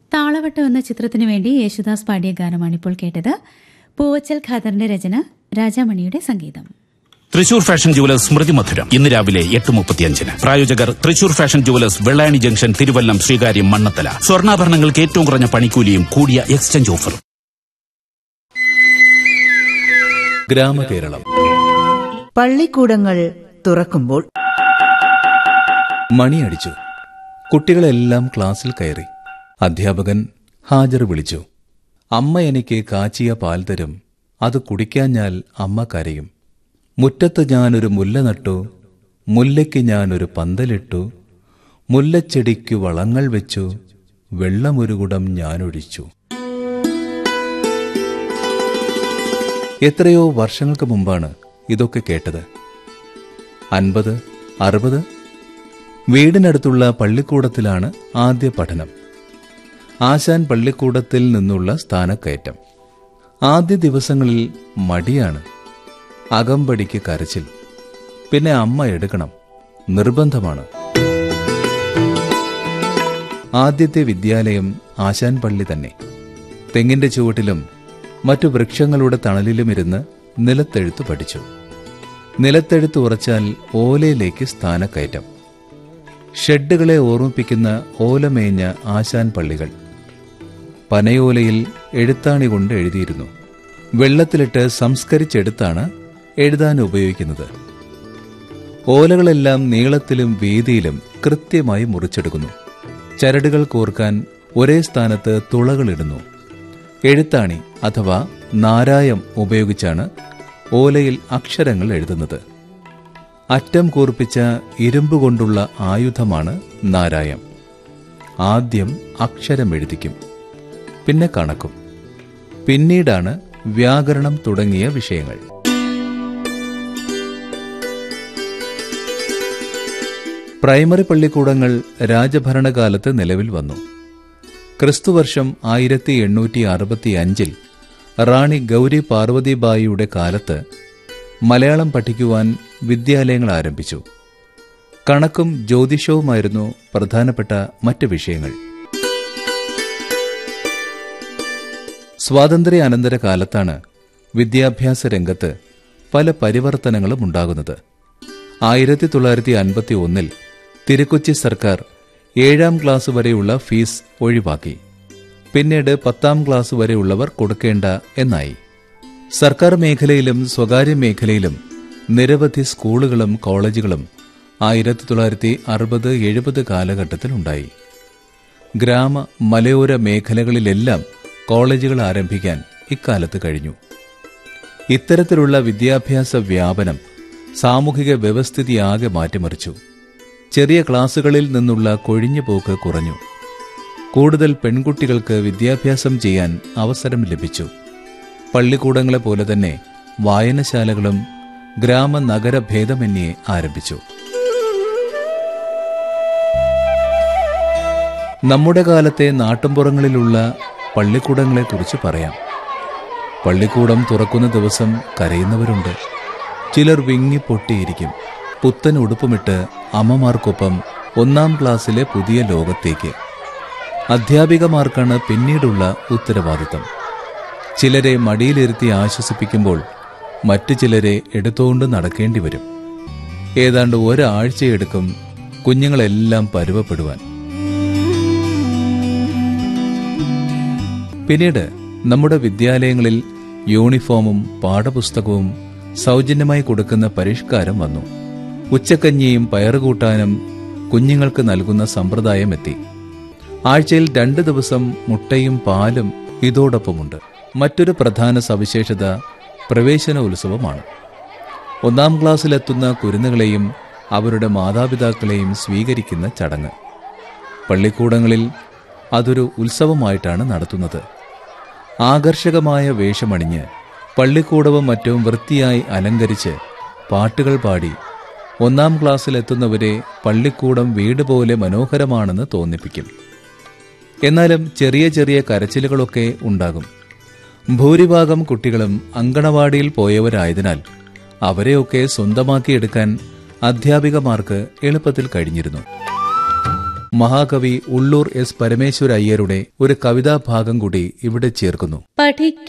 താളവട്ടം എന്ന ചിത്രത്തിനു വേണ്ടി യേശുദാസ് പാടിയ ഗാനമാണ് ഇപ്പോൾ കേട്ടത് പൂവച്ചൽ ഖാദറിന്റെ രചന രാജാമണിയുടെ സംഗീതം തൃശൂർ ഫാഷൻ ജുവലേഴ്സ് സ്മൃതി മധുരം ഇന്ന് രാവിലെ എട്ട് മുപ്പത്തിയഞ്ചിന് പ്രായോജകർ Thrissur fashion jewellers Vellayani junction Thiruvallam Sreekaryam Mannanthala സ്വർണ്ണാഭരണങ്ങൾക്ക് ഏറ്റവും കുറഞ്ഞ പണിക്കൂലിയും കൂടിയ എക്സ്ചേഞ്ച് ഓഫറും ഗ്രാമകേരളം പള്ളിക്കൂടങ്ങൾ തുറക്കുമ്പോൾ മണിയടിച്ചു കുട്ടികളെല്ലാം ക്ലാസ്സിൽ കയറി അധ്യാപകൻ ഹാജർ വിളിച്ചു അമ്മ എനിക്ക് കാച്ചിയ പാൽ തരും അത് കുടിക്കാൻ അമ്മ കരയും മുറ്റത്ത് ഞാനൊരു മുല്ല നട്ടു മുല്ലയ്ക്ക് ഞാനൊരു പന്തലിട്ടു മുല്ലച്ചെടിക്കു വളങ്ങൾ വെച്ചു വെള്ളമൊരു കുടം ഞാനൊഴിച്ചു എത്രയോ വർഷങ്ങൾക്ക് മുമ്പാണ് ഇതൊക്കെ കേട്ടത് അൻപത് അറുപത് വീടിനടുത്തുള്ള പള്ളിക്കൂടത്തിലാണ് ആദ്യ പഠനം ആശാൻ പള്ളിക്കൂടത്തിൽ നിന്നുള്ള സ്ഥാനക്കയറ്റം ആദ്യ ദിവസങ്ങളിൽ മടിയാണ് അകമ്പടിക്ക് കരച്ചിൽ പിന്നെ അമ്മ എടുക്കണം നിർബന്ധമാണ് ആദ്യത്തെ വിദ്യാലയം ആശാൻ പള്ളി തന്നെ തെങ്ങിന്റെ ചുവട്ടിലും മറ്റു വൃക്ഷങ്ങളുടെ തണലിലുമിരുന്ന് നിലത്തെഴുത്ത് പഠിച്ചു നിലത്തെഴുത്ത് ഉറച്ചാൽ ഓലയിലേക്ക് സ്ഥാനക്കയറ്റം ഷെഡുകളെ ഓർമ്മിപ്പിക്കുന്ന ഓലമേഞ്ഞ ആശാൻ പള്ളികൾ പനയോലയിൽ എഴുത്താണി കൊണ്ട് എഴുതിയിരുന്നു വെള്ളത്തിലിട്ട് സംസ്കരിച്ചെടുത്താണ് എഴുതാൻ ഉപയോഗിക്കുന്നത് ഓലകളെല്ലാം നീളത്തിലും വീതിയിലും കൃത്യമായി മുറിച്ചെടുക്കുന്നു ചരടുകൾ കോർക്കാൻ ഒരേ സ്ഥാനത്ത് തുളകളിടുന്നു എഴുത്താണി അഥവാ നാരായം ഉപയോഗിച്ചാണ് ഓലയിൽ അക്ഷരങ്ങൾ എഴുതുന്നത് അറ്റം കൂർപ്പിച്ച ഇരുമ്പ് കൊണ്ടുള്ള ആയുധമാണ് നാരായം ആദ്യം അക്ഷരം എഴുതിക്കും പിന്നെ കണക്കും പിന്നീടാണ് വ്യാകരണം തുടങ്ങിയ വിഷയങ്ങൾ പ്രൈമറി പള്ളിക്കൂടങ്ങൾ രാജഭരണകാലത്ത് നിലവിൽ വന്നു ക്രിസ്തുവർഷം ആയിരത്തി എണ്ണൂറ്റി അറുപത്തി അഞ്ചിൽ റാണി ഗൗരി പാർവതിബായിയുടെ കാലത്ത് മലയാളം പഠിക്കുവാൻ വിദ്യാലയങ്ങൾ ആരംഭിച്ചു കണക്കും ജ്യോതിഷവുമായിരുന്നു പ്രധാനപ്പെട്ട മറ്റ് വിഷയങ്ങൾ സ്വാതന്ത്ര്യാനന്തര കാലത്താണ് വിദ്യാഭ്യാസ രംഗത്ത് പല പരിവർത്തനങ്ങളും ഉണ്ടാകുന്നത് ആയിരത്തി തൊള്ളായിരത്തി അൻപത്തി ഒന്നിൽ തിരുക്കൊച്ചി സർക്കാർ ഏഴാം ക്ലാസ് വരെയുള്ള ഫീസ് ഒഴിവാക്കി പിന്നീട് പത്താം ക്ലാസ് വരെയുള്ളവർ കൊടുക്കേണ്ട എന്നായി സർക്കാർ മേഖലയിലും സ്വകാര്യ മേഖലയിലും നിരവധി സ്കൂളുകളും കോളേജുകളും ആയിരത്തി തൊള്ളായിരത്തി അറുപത് എഴുപത് കാലഘട്ടത്തിലുണ്ടായി ഗ്രാമ മലയോര മേഖലകളിലെല്ലാം കോളേജുകൾ ആരംഭിക്കാൻ ഇക്കാലത്ത് കഴിഞ്ഞു ഇത്തരത്തിലുള്ള വിദ്യാഭ്യാസ വ്യാപനം സാമൂഹിക വ്യവസ്ഥിതിയാകെ മാറ്റിമറിച്ചു ചെറിയ ക്ലാസുകളിൽ നിന്നുള്ള കൊഴിഞ്ഞുപോക്ക് കുറഞ്ഞു കൂടുതൽ പെൺകുട്ടികൾക്ക് വിദ്യാഭ്യാസം ചെയ്യാൻ അവസരം ലഭിച്ചു പള്ളിക്കൂടങ്ങളെ പോലെ തന്നെ വായനശാലകളും ഗ്രാമ നഗര ഭേദമന്യേ ആരംഭിച്ചു നമ്മുടെ കാലത്തെ നാട്ടുംപുറങ്ങളിലുള്ള പള്ളിക്കൂടങ്ങളെക്കുറിച്ച് പറയാം പള്ളിക്കൂടം തുറക്കുന്ന ദിവസം കരയുന്നവരുണ്ട് ചിലർ വിങ്ങിപ്പൊട്ടിയിരിക്കും പുത്തൻ ഉടുപ്പുമിട്ട് അമ്മമാർക്കൊപ്പം ഒന്നാം ക്ലാസ്സിലെ പുതിയ ലോകത്തേക്ക് അധ്യാപികമാർക്കാണ് പിന്നീടുള്ള ഉത്തരവാദിത്തം ചിലരെ മടിയിലിരുത്തി ആശ്വസിപ്പിക്കുമ്പോൾ മറ്റു ചിലരെ എടുത്തുകൊണ്ട് നടക്കേണ്ടി വരും ഏതാണ്ട് ഒരാഴ്ചയെടുക്കും കുഞ്ഞുങ്ങളെല്ലാം പരുവപ്പെടുവാൻ പിന്നീട് നമ്മുടെ വിദ്യാലയങ്ങളിൽ യൂണിഫോമും പാഠപുസ്തകവും സൗജന്യമായി കൊടുക്കുന്ന പരിഷ്കാരം വന്നു ഉച്ചക്കഞ്ഞിയും പയറുകൂട്ടാനും കുഞ്ഞുങ്ങൾക്ക് നൽകുന്ന സമ്പ്രദായം എത്തി ആഴ്ചയിൽ രണ്ട് ദിവസം മുട്ടയും പാലും ഇതോടൊപ്പമുണ്ട് മറ്റൊരു പ്രധാന സവിശേഷത പ്രവേശന ഉത്സവമാണ് ഒന്നാം ക്ലാസ്സിലെത്തുന്ന കുരുന്നുകളെയും അവരുടെ മാതാപിതാക്കളെയും സ്വീകരിക്കുന്ന ചടങ്ങ് പള്ളിക്കൂടങ്ങളിൽ അതൊരു ഉത്സവമായിട്ടാണ് നടത്തുന്നത് ആകർഷകമായ വേഷമണിഞ്ഞ് പള്ളിക്കൂടവും മറ്റും വൃത്തിയായി അലങ്കരിച്ച് പാട്ടുകൾ പാടി ഒന്നാം ക്ലാസ്സിലെത്തുന്നവരെ പള്ളിക്കൂടം വീട് പോലെ മനോഹരമാണെന്ന് തോന്നിപ്പിക്കും എന്നാലും ചെറിയ ചെറിയ കരച്ചിലുകളൊക്കെ ഉണ്ടാകും ഭൂരിഭാഗം കുട്ടികളും അങ്കണവാടിയിൽ പോയവരായതിനാൽ അവരെയൊക്കെ സ്വന്തമാക്കിയെടുക്കാൻ അധ്യാപികമാർക്ക് എളുപ്പത്തിൽ കഴിഞ്ഞിരുന്നു മഹാകവി ഉള്ളൂർ എസ് പരമേശ്വര അയ്യരുടെ ഒരു കവിതാഭാഗം കൂടി ഇവിടെ ചേർക്കുന്നു പഠിക്ക